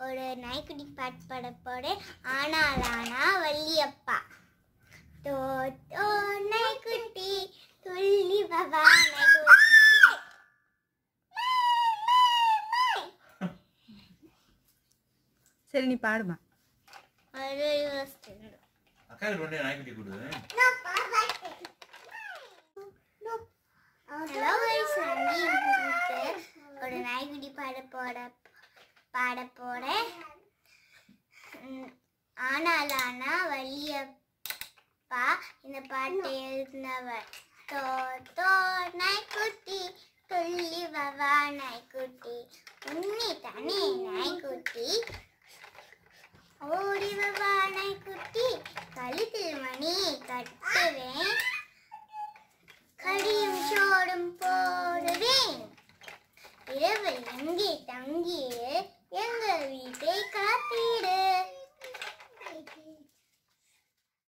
ஒரு நாய்க்குட்டி பாட்டு பாட போறேன் ஆனால் ஆனா வள்ளியப்பா தோ தோ நாய்க்குட்டி துள்ளி வவா நாய்க்குட்டி சரி நீ பாடுமா ஒரு யோசிச்சு அக்கா ரெண்டு நாய்க்குட்டி கொடுது ஹலோ கைஸ் ஒரு நாய்க்குட்டி பாட போட பாட போறேன் ம், ஆனால் ஆனா வள்ளியப்பா இந்த பாட்டை எழுதினவர் தோ தோ நாய்க்குட்டி துள்ளி வவா நாய்க்குட்டி உன்னி தானே நாய்க்குட்டி ஓடி வவா நாய்க்குட்டி கழுத்தில் மணி கட்டுவேன் கடியும் சோடும் போடுவேன் இரவு எங்கே தங்கியே